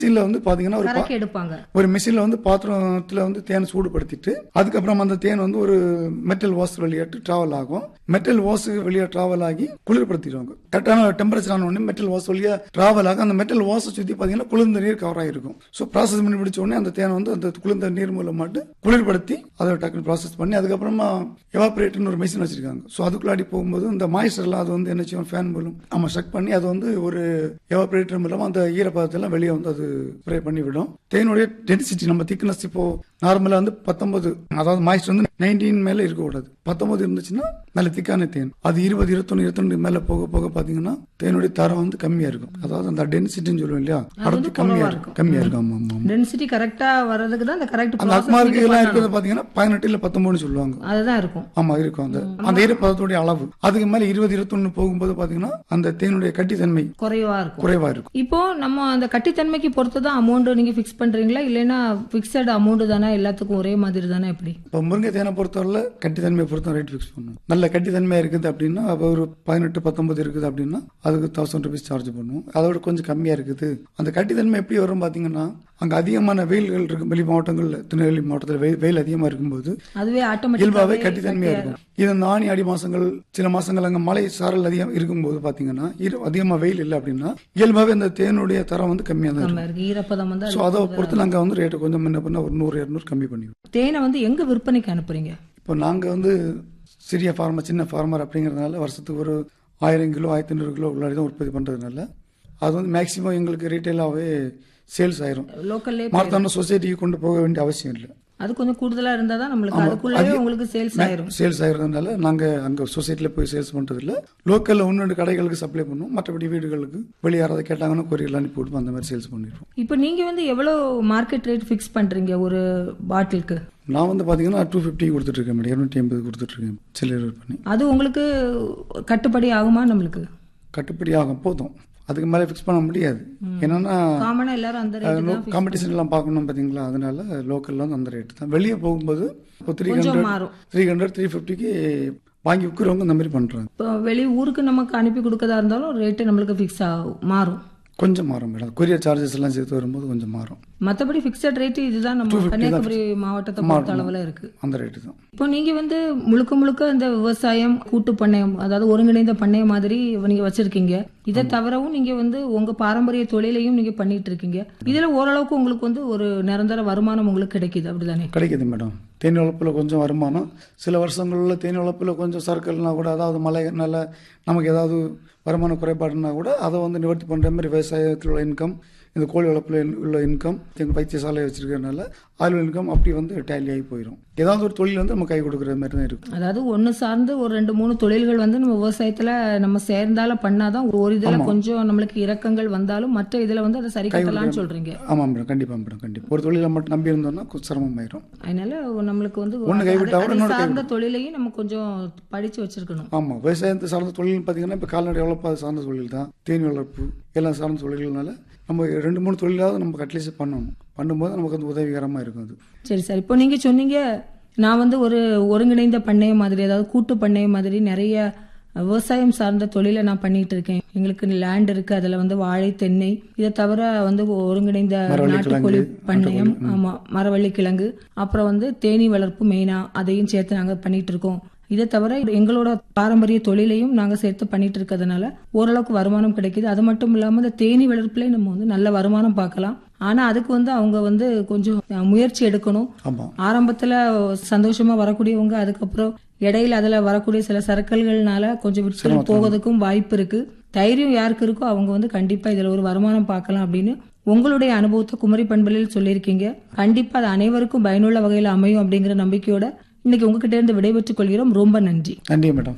மிஷின்ல வந்து பாத்தீங்கன்னா ஒரு பா- கறக்கி எடுப்பாங்க ஒரு மிஷின்ல வந்து பாத்திரத்துல வந்து தேன் சூடுபடுத்திட்டு அதுக்கப்புறம் அந்த தேன் வந்து ஒரு மெட்டல் வாஸ் வழியாட்டு டிராவல் ஆகும் மெட்டல் வாஸ் வழியா டிராவல் ஆகி குளிர்படுத்திடுவாங்க கரெக்டான டெம்பரேச்சர் ஆன உடனே மெட்டல் வாஸ் வழியா டிராவல் ஆகும் அந்த மெட்டல் வாஸ் சுத்தி பாத்தீங்கன்னா குளிர்ந்த நீர் கவர் ஆகிருக்கும் ஸோ ப்ராசஸ் பண்ணி முடிச்ச உடனே அந்த தேன் வந்து அந்த குளிர்ந்த நீர் மூலமாட்டு குளிர்படுத்தி அதை டக்குனு ப்ராசஸ் பண்ணி அதுக்கப்புறமா எவாபரேட்டர்னு ஒரு மிஷின் வச்சிருக்காங்க ஸோ அதுக்குள்ளாடி போகும்போது இந்த மாய்ஸ்டர்லாம் அது வந்து என்ன செய்யும் ஃபேன் மூலம் நம்ம ஸ்ட்ரக் பண்ணி அது வந்து ஒரு எவாபரேட்டர் மூலமா அந்த ஈரப்பதத்தை எல்லாம் வெளியே வந்து அது ஸ்ப்ரே பண்ணி விடும் தேனுடைய டென்சிட்டி நம்ம திக்னஸ் இப்போ நார்மலா வந்து பத்தொன்பது அதாவது மாய்ஸ்டர் வந்து நைன்டீன் மேல இருக்கக்கூடாது பத்தொன்பது இருந்துச்சுன்னா நல்ல திக்கான தேன் அது இருபது இருபத்தொன்னு இருபத்தொன்னு மேல போக போக பாத்தீங்கன்னா தேனுடைய தரம் வந்து கம்மியா இருக்கும் அதாவது அந்த டென்சிட்டின்னு சொல்லுவோம் இல்லையா அடர்த்தி கம்மியா இருக்கும் கம்மியா இருக்கும் ஆமா ஆமா ஆமா. டென்சிட்டி கரெக்டா வர்றதுக்கு தான் அந்த கரெக்ட் அந்த அக்மார்க்கு எல்லாம் இருக்கிறது பாத்தீங்கன்னா பதினெட்டு இல்ல பத்தொன்பதுன்னு சொல்லுவாங்க அதுதான் இருக்கும் ஆமா இருக்கும் அந்த அந்த ஈரப்பதத்துடைய அளவு அதுக்கு மேல இருபது இருபத்தொன்னு போகும்போது பாத்தீங்கன்னா அந்த தேனுடைய கட்டித்தன்மை குறைவா இருக்கும் குறைவா இருக்கும் இப்போ நம்ம அந்த கட்டித்தன்மைக்கு பொறுத்து தான் அமௌண்ட் நீங்க ஃபிக்ஸ் பண்றீங்களா இல்லைன்னா பிக்சட் அமௌண்ட் தானே எல்லாத்துக்கும் ஒரே மாதிரி தானே எப்படி இப்போ முருங்கை தேனை பொறுத்தவரை கட்டித்தன்மையை பொறுத்த ரேட் ஃபிக்ஸ் பண்ணுவோம் நல்ல கட்டித்தன்மையா இருக்குது அப்படின்னா அப்போ ஒரு பதினெட்டு பத்தொன்பது இருக்குது அப்படின்னா அதுக்கு தௌசண்ட் ருபீஸ் சார்ஜ் பண்ணுவோம் அதோட கொஞ்சம் கம்மியா இருக்குது அந்த கட்டித்தன்மை எப்படி வரும் பாத்தீங்கன்னா அங்க அதிகமான வெயில்கள் இருக்கும் வெளி மாவட்டங்கள்ல திருநெல்வேலி மாவட்டத்தில் வெயில் வெயில் அதிகமா இருக்கும்போது அதுவே இயல்பாவே ஆட்டோமேட்டிக்காவே கட்டித்தன்மையா இருக்கும் இது இந்த ஆணி ஆடி மாசங்கள் சில மாசங்கள் அங்க மழை சாரல் அதிகம் இருக்கும்போது பாத்தீங்கன்னா இரு- அதிகமா வெயில் இல்லை அப்படின்னா இயல்பாவே அந்த தேனுடைய தரம் வந்து கம்மியா தான் இருக்கும் இருக்கு ஈரப்பதம் வந்து ஸோ அதை பொறுத்து நாங்க வந்து ரேட்டு கொஞ்சம் முன்ன பின்ன ஒரு நூறு இரநூறு கம்மி பண்ணிடுவோம் தேனை வந்து எங்க விற்பனைக்கு அனுப்புறீங்க இப்போ நாங்க வந்து சிறிய ஃபார்மர் சின்ன ஃபார்மர் அப்படிங்கறதுனால வருஷத்துக்கு ஒரு ஆயிரம் கிலோ ஆயிரத்தி ஐநூறு கிலோ உள்ளாடி தான் உற்பத்தி பண்றதுனால அது வந்து மேக்சிமம் எங்களுக்கு ரீட்டைலாகவே சேல்ஸ் ஆயிரும் லோக்கல்லே மார்த்தாண்ட சொசைட்டிக்கு கொண்டு போக வேண்டிய அவசியம் இல்லை அது கொஞ்சம் கூடுதலா இருந்தா தான் நம்மளுக்கு அதுக்குள்ளவே உங்களுக்கு சேல்ஸ் ஆயிரும் சேல்ஸ் ஆகிறதுனால நாங்க அங்க சொசைட்டில போய் சேல்ஸ் பண்றது இல்ல லோக்கல்ல ஒன்று ரெண்டு கடைகளுக்கு சப்ளை பண்ணுவோம் மற்றபடி வீடுகளுக்கு வெளியே யாராவது கேட்டாங்கன்னா கொரியர்ல அனுப்பி விடுவோம் அந்த மாதிரி சேல்ஸ் பண்ணிடுவோம் இப்போ நீங்க வந்து எவ்வளவு மார்க்கெட் ரேட் ஃபிக்ஸ் பண்றீங்க ஒரு பாட்டிலுக்கு நான் வந்து பாத்தீங்கன்னா டூ ஃபிஃப்டி கொடுத்துட்டு இருக்கேன் மேடம் இருநூற்றி ஐம்பது கொடுத்துட்டு இருக்கேன் சில்லறை பண்ணி அது உங்களுக்கு கட்டுப்படி ஆகுமா நம்மளுக்கு கட்டுப்படி ஆகும் போதும் அதுக்கு மேலே ஃபிக்ஸ் பண்ண முடியாது என்னன்னா காமனா எல்லாரும் அந்த ரேட் தான் காம்படிஷன் எல்லாம் பார்க்கணும் பாத்தீங்களா அதனால லோக்கல்ல வந்து அந்த ரேட் தான் வெளியே போகும்போது த்ரீ கொஞ்சம் ஹண்ட்ரட் மாறும் த்ரீ ஹண்ட்ரட் த்ரீ ஃபிஃப்டிக்கு வாங்கி விற்கிறவங்க இந்த மாதிரி பண்றாங்க இப்போ வெளி ஊருக்கு நமக்கு அனுப்பி கொடுக்கறதா இருந்தாலும் ரேட்டு நம்மளுக்கு ஃபிக்ஸ் ஆகும் மாறும் கொஞ்சம் மாறும் மேடம் கொரியர் சார்ஜஸ் எல்லாம் சேர்த்து வரும்போது கொஞ்சம் மாறும் மற்றபடி ஃபிக்ஸட் ரேட்டு இதுதான் நம்ம கன்னியாகுமரி மாவட்டத்தை பொறுத்த அளவில் இருக்கு அந்த ரேட்டு தான் இப்போ நீங்க வந்து முழுக்க முழுக்க இந்த விவசாயம் கூட்டு பண்ணையம் அதாவது ஒருங்கிணைந்த பண்ணையம் மாதிரி நீங்க வச்சிருக்கீங்க இதை தவிரவும் நீங்க வந்து உங்க பாரம்பரிய தொழிலையும் நீங்க பண்ணிட்டு இருக்கீங்க இதுல ஓரளவுக்கு உங்களுக்கு வந்து ஒரு நிரந்தர வருமானம் உங்களுக்கு கிடைக்குது அப்படிதானே கிடைக்குது மேடம் தேனி வளர்ப்பில் கொஞ்சம் வருமானம் சில வருஷங்களில் தேனி வளர்ப்பில் கொஞ்சம் சர்க்கிள்னா கூட அதாவது மழைனால நமக்கு ஏதாவது வருமான குறைபாடுனா கூட அதை வந்து நிவர்த்தி பண்ணுற மாதிரி விவசாயத்தில் உள்ள இன்கம் இந்த கோழி வளர்ப்பில் உள்ள இன்கம் எங்கள் வைத்தியசாலை வச்சிருக்கறதுனால அதில் இன்கம் அப்படி வந்து டேலி ஆகி போயிடும் ஏதாவது ஒரு தொழில் வந்து நம்ம கை கொடுக்குற மாதிரி தான் இருக்கும் அதாவது ஒண்ணு சார்ந்து ஒரு ரெண்டு மூணு தொழில்கள் வந்து நம்ம விவசாயத்துல நம்ம சேர்ந்தால பண்ணாதான் ஒரு இதுல கொஞ்சம் நம்மளுக்கு இறக்கங்கள் வந்தாலும் மற்ற இதுல வந்து அதை சரி கட்டலாம்னு சொல்றீங்க ஆமாம் மேடம் கண்டிப்பாக மேடம் கண்டிப்பாக ஒரு தொழிலை மட்டும் நம்பி இருந்தோம்னா கொஞ்சம் சிரமமாயிரும் அதனால நம்மளுக்கு வந்து ஒண்ணு கைவிட்டா அது- கூட அதை இன்னொரு சார்ந்த தொழிலையும் நம்ம கொஞ்சம் படிச்சு வச்சிருக்கணும் ஆமாம் விவசாயத்தை சார்ந்த தொழில் பார்த்தீங்கன்னா இப்போ கால்நடை வளர்ப்பு அது சார்ந்த தொழில் தான் தேனி வளர்ப்பு எல்லாம் சார்ந்த தொழில்கள்னால நம்ம ரெண்டு மூணு தொழிலாவது நம்ம அட்லீஸ்ட் பண்ணணும் பண்ணும்போது நமக்கு வந்து உதவிகரமாக இருக்கும் அது சரி சார் இப்போ நீங்க சொன்னீங்க நான் வந்து ஒரு ஒருங்கிணைந்த பண்ணையம் மாதிரி அதாவது கூட்டு பண்ணையம் மாதிரி நிறைய விவசாயம் சார்ந்த தொழிலை நான் பண்ணிட்டு இருக்கேன் எங்களுக்கு லேண்ட் இருக்கு அதுல வந்து வாழை தென்னை இதை தவிர வந்து ஒருங்கிணைந்த நாட்டுக்கோழி பண்ணையம் ஆமா மரவள்ளி கிழங்கு அப்புறம் வந்து தேனீ வளர்ப்பு மெயினா அதையும் சேர்த்து நாங்க பண்ணிட்டு இருக்கோம் இதை தவிர எங்களோட பாரம்பரிய தொழிலையும் நாங்க சேர்த்து பண்ணிட்டு இருக்கிறதுனால ஓரளவுக்கு வருமானம் கிடைக்குது அது மட்டும் இல்லாம இந்த தேனி வளர்ப்புலயும் நம்ம வந்து நல்ல வருமானம் பார்க்கலாம் ஆனா அதுக்கு வந்து அவங்க வந்து கொஞ்சம் முயற்சி எடுக்கணும் ஆமாம் ஆரம்பத்துல சந்தோஷமா வரக்கூடியவங்க அதுக்கப்புறம் இடையில அதுல வரக்கூடிய சில சர்க்கல்கள்னால கொஞ்சம் விட்டு போவதுக்கும் வாய்ப்பு இருக்கு தைரியம் யாருக்கு இருக்கோ அவங்க வந்து கண்டிப்பா இதுல ஒரு வருமானம் பார்க்கலாம் அப்படின்னு உங்களுடைய அனுபவத்தை குமரி பண்பலில் சொல்லியிருக்கீங்க கண்டிப்பா அது அனைவருக்கும் பயனுள்ள வகையில் அமையும் அப்படிங்கிற நம்பிக்கையோட இன்னைக்கு உங்ககிட்ட இருந்து விடைபெற்றுக் கொள்கிறோம் ரொம்ப நன்றி நன்றி மேடம்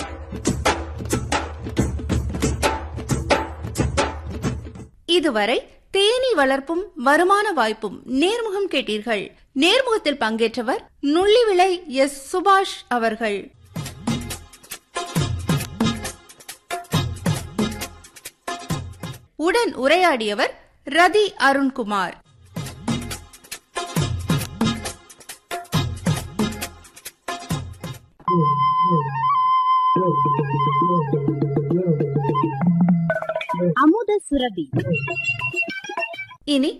இதுவரை தேனீ வளர்ப்பும் வருமான வாய்ப்பும் நேர்முகம் கேட்டீர்கள் நேர்முகத்தில் பங்கேற்றவர் நுள்ளிவிளை எஸ் சுபாஷ் அவர்கள் உடன் உரையாடியவர் ரதி அருண்குமார் அமுத சுரபி இனி